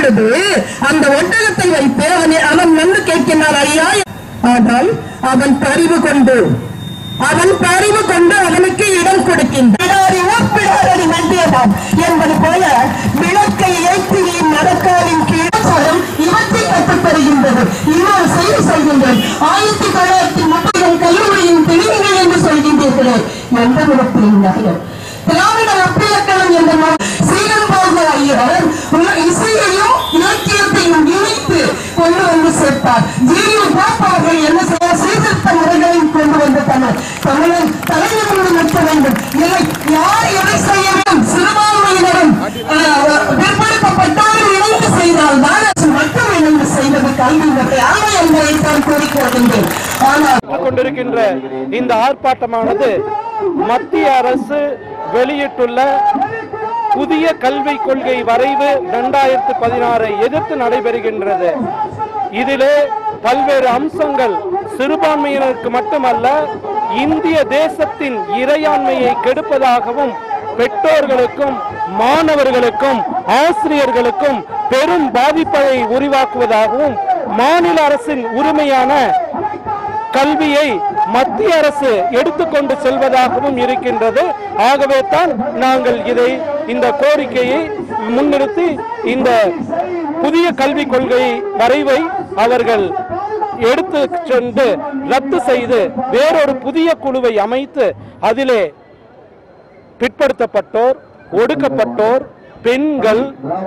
அப்பொழுது அந்த ஒட்டகத்தை வைத்து அவன் அவன் வந்து கேட்கின்றான் ஐயா ஆனால் அவன் பறிவு கொண்டு அவன் பறிவு கொண்டு அவனுக்கு இடம் கொடுக்கின்றான் ஒப்பிடாரடி மண்டியதான் என்பது போல விளக்கை ஏற்றி மரக்காலின் கீழம் இவற்றை கற்றுத்தருகின்றது இன்னொரு செய்தி சொல்கின்றேன் ஆயிரத்தி தொள்ளாயிரத்தி முப்பது கல்லூரியின் பிரிவுகள் என்று சொல்கின்றீர்களே எந்த விதத்தில் நகரம் திராவிட ஒப்பிலக்கணம் என்ற நூல் சீரன்போக ஐயர் உள்ள இசையையும் இலக்கியத்தையும் இணைத்து கொண்டு வந்து சேர்த்தார் ஜீவி பாப் அவர்கள் என்ன செய்ய சீர்திருத்த முறைகளையும் கொண்டு வந்து தமிழ் தமிழன் தலைநிமிர்ந்து நிற்க வேண்டும் இல்லை யார் எதை செய்ய வேண்டும் சிறுபான்மையினரும் அஹ், பிற்படுத்தப்பட்டோரும் இணைந்து செய்தால் தான் மட்டும் இணைந்து செய்வது கல்வி முறை அல்ல என்பதை தான் கூறிக்கொள்கின்றேன் ஆனால் நடந்து கொண்டிருக்கின்ற இந்த ஆர்ப்பாட்டமானது மத்திய அரசு வெளியிட்டுள்ள புதிய கல்விக் கொள்கை வரைவு இரண்டாயிரத்து பதினாறை எதிர்த்து நடைபெறுகின்றது இதிலே பல்வேறு அம்சங்கள் சிறுபான்மையினருக்கு மட்டுமல்ல இந்திய தேசத்தின் இறையாண்மையை கெடுப்பதாகவும் பெற்றோர்களுக்கும் மாணவர்களுக்கும் ஆசிரியர்களுக்கும் பெரும் பாதிப்பை உருவாக்குவதாகவும் மாநில அரசின் உரிமையான கல்வியை மத்திய அரசு எடுத்துக்கொண்டு செல்வதாகவும் இருக்கின்றது ஆகவே தான் நாங்கள் இதை இந்த கோரிக்கையை முன்னிறுத்தி இந்த புதிய கல்விக் கொள்கை வரைவை அவர்கள் எடுத்து சென்று ரத்து செய்து வேறொரு புதிய குழுவை அமைத்து அதிலே பிற்படுத்தப்பட்டோர் ஒடுக்கப்பட்டோர் பெண்கள்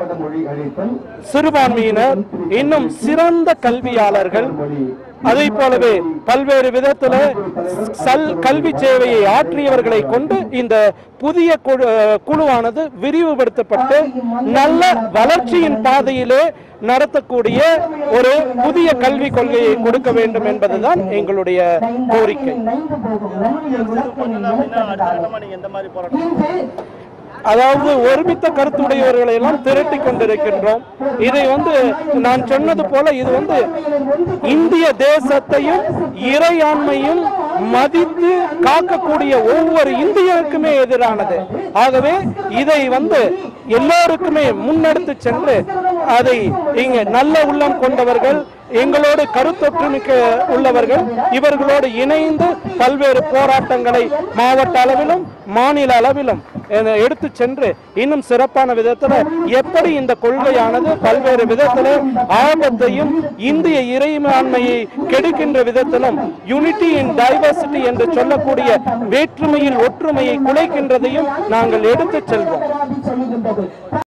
சிறுபான்மையினர் இன்னும் சிறந்த கல்வியாளர்கள் அதை போலவே பல்வேறு விதத்துல சல் கல்வி சேவையை ஆற்றியவர்களை கொண்டு இந்த புதிய குழு- குழுவானது விரிவுபடுத்தப்பட்டு நல்ல வளர்ச்சியின் பாதையிலே நடத்தக்கூடிய ஒரு புதிய கல்விக் கொள்கையை கொடுக்க வேண்டும் என்பதுதான் எங்களுடைய கோரிக்கை அதாவது ஒருமித்த கருத்துடையவர்களை எல்லாம் திரட்டி கொண்டிருக்கின்றோம் இதை வந்து நான் சொன்னது போல இது வந்து இந்திய தேசத்தையும் இறையாண்மையும் மதித்து காக்கக்கூடிய ஒவ்வொரு இந்தியருக்குமே எதிரானது ஆகவே இதை வந்து எல்லோருக்குமே முன்னெடுத்து சென்று அதை இங்க நல்ல உள்ளம் கொண்டவர்கள் எங்களோடு கருத்தொற்றுமிக்க உள்ளவர்கள் இவர்களோடு இணைந்து பல்வேறு போராட்டங்களை மாவட்ட அளவிலும் மாநில அளவிலும் அஹ், எடுத்து சென்று இன்னும் சிறப்பான விதத்துல எப்படி இந்த கொள்கையானது பல்வேறு விதத்துல ஆபத்தையும் இந்திய இறையாண்மையை கெடுக்கின்ற விதத்திலும் யூனிட்டி இன் டைவர்சிட்டி என்று சொல்லக்கூடிய வேற்றுமையில் ஒற்றுமையை குலைக்கின்றதையும் நாங்கள் எடுத்துச் செல்வோம் சொல்லுகின்றது